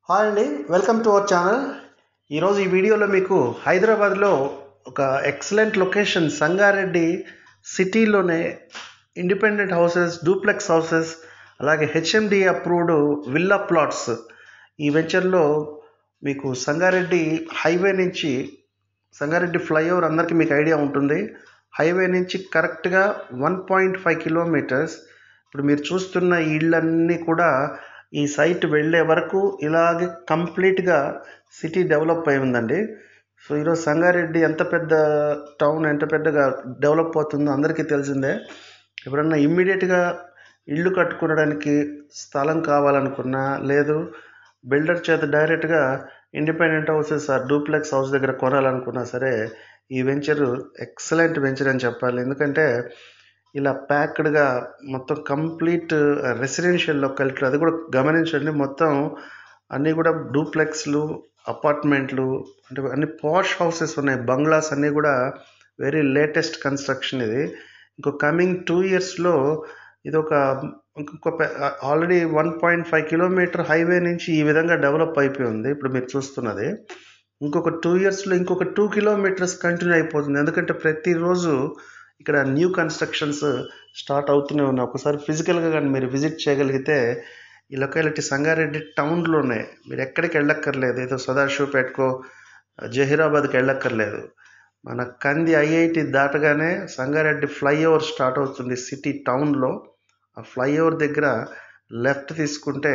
hi అండి welcome to our channel ఈరోజు ఈ వీడియోలో మీకు హైదరాబాద్లో ఒక ఎక్సలెంట్ లొకేషన్ సంగారెడ్డి సిటీలోనే ఇండిపెండెంట్ హౌసెస్ డూప్లెక్స్ హౌసెస్ అలాగే హెచ్ఎండి అప్రూవ్డ్ విల్లా ప్లాట్స్ ఈ వెంచర్లో మీకు సంగారెడ్డి హైవే నుంచి సంగారెడ్డి ఫ్లైఓవర్ అందరికీ మీకు ఐడియా ఉంటుంది హైవే నుంచి కరెక్ట్గా వన్ పాయింట్ ఫైవ్ కిలోమీటర్స్ ఇప్పుడు మీరు చూస్తున్న ఈ ఇళ్ళన్నీ కూడా ఈ సైట్ వెళ్ళే వరకు ఇలాగే కంప్లీట్గా సిటీ డెవలప్ అయి ఉందండి సో ఈరోజు సంగారెడ్డి ఎంత పెద్ద టౌన్ ఎంత పెద్దగా డెవలప్ అవుతుందో అందరికీ తెలిసిందే ఎప్పుడన్నా ఇమ్మీడియట్గా ఇల్లు కట్టుకోవడానికి స్థలం కావాలనుకున్నా లేదు బిల్డర్ చేత డైరెక్ట్గా ఇండిపెండెంట్ హౌసెస్ ఆ డూప్లెక్స్ హౌస్ దగ్గర కొనాలనుకున్నా సరే ఈ వెంచర్ ఎక్సలెంట్ వెంచర్ అని చెప్పాలి ఎందుకంటే ఇలా ప్యాక్డ్గా మొత్తం కంప్లీట్ రెసిడెన్షియల్ లొకాలిటీ అది కూడా గమనించండి మొత్తం అన్నీ కూడా డూప్లెక్స్లు అపార్ట్మెంట్లు అంటే అన్ని పాష్ హౌసెస్ ఉన్నాయి బంగ్లాస్ అన్నీ కూడా వెరీ లేటెస్ట్ కన్స్ట్రక్షన్ ఇది ఇంకో కమింగ్ టూ ఇయర్స్లో ఇది ఒక ఇంకొక already one point five kilometre highway నుంచి ఈ విధంగా డెవలప్ అయిపోయి ఉంది ఇప్పుడు మీరు చూస్తున్నది ఇంకొక టూ ఇయర్స్లో ఇంకొక టూ కిలోమీటర్స్ కంటిన్యూ అయిపోతుంది ఎందుకంటే ప్రతిరోజు ఇక్కడ న్యూ కన్స్ట్రక్షన్స్ స్టార్ట్ అవుతూనే ఉన్నాయి ఒకసారి ఫిజికల్గా కానీ మీరు విజిట్ చేయగలిగితే ఈ లొకాలిటీ సంగారెడ్డి టౌన్లోనే మీరు ఎక్కడికి వెళ్ళక్కర్లేదు ఏదో సదాశివపేటకో జహీరాబాద్కి వెళ్ళక్కర్లేదు మన కంది ఐఐటి దాటగానే సంగారెడ్డి ఫ్లైఓవర్ స్టార్ట్ అవుతుంది సిటీ టౌన్లో ఆ ఫ్లైఓవర్ దగ్గర లెఫ్ట్ తీసుకుంటే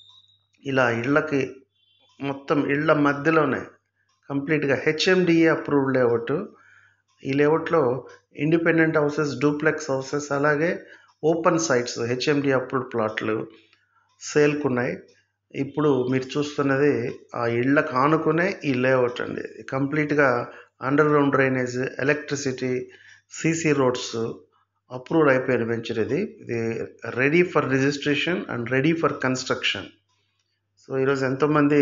ఇలా ఇళ్ళకి మొత్తం ఇళ్ళ మధ్యలోనే కంప్లీట్గా హెచ్ఎండిఏ అప్రూవ్డ్ లేఅవుట్ ఈ లేఅవుట్లో ఇండిపెండెంట్ హౌసెస్ డూప్లెక్స్ హౌసెస్ అలాగే ఓపెన్ సైట్స్ హెచ్ఎండి అప్రూవ్డ్ ప్లాట్లు సేల్కు ఉన్నాయి ఇప్పుడు మీరు చూస్తున్నది ఆ ఇళ్ళకు ఆనుకునే ఈ లేఅవుట్ అండి కంప్లీట్గా underground drainage electricity CC roads approve అయిపోయిన వెంచర్ ఇది ఇది ready for registration and ready for construction so ఈరోజు ఎంతోమంది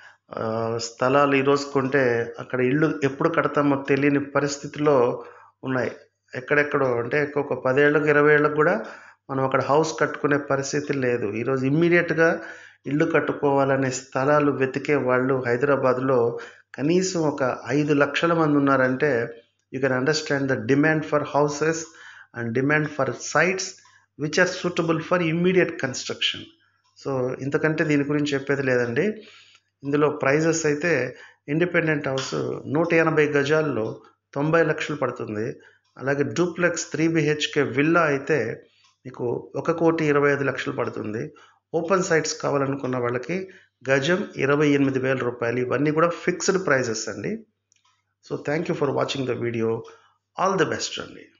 స్థలాలు ఈరోజు కొంటే అక్కడ ఇల్లు ఎప్పుడు కడతామో తెలియని పరిస్థితిలో ఉన్నాయి ఎక్కడెక్కడో అంటే ఒక పదేళ్ళకు ఇరవై ఏళ్ళకు కూడా మనం అక్కడ హౌస్ కట్టుకునే పరిస్థితి లేదు ఈరోజు ఇమ్మీడియట్గా ఇల్లు కట్టుకోవాలనే స్థలాలు వెతికే వాళ్ళు హైదరాబాద్లో కనీసం ఒక ఐదు లక్షల మంది ఉన్నారంటే you can understand the demand for houses and demand for sites which are suitable for immediate construction so ఇంతకంటే దీని గురించి చెప్పేది లేదండి ఇందులో ప్రైజెస్ అయితే ఇండిపెండెంట్ హౌస్ నూట ఎనభై గజాల్లో తొంభై లక్షలు పడుతుంది అలాగే డూప్లెక్స్ త్రీ బిహెచ్కే విల్లా అయితే మీకు ఒక కోటి ఇరవై ఐదు లక్షలు పడుతుంది ఓపెన్ సైట్స్ కావాలనుకున్న వాళ్ళకి గజం ఇరవై ఎనిమిది వేల రూపాయలు ఇవన్నీ కూడా ఫిక్స్డ్ ప్రైజెస్ అండి so thank you for watching the video all the best అండి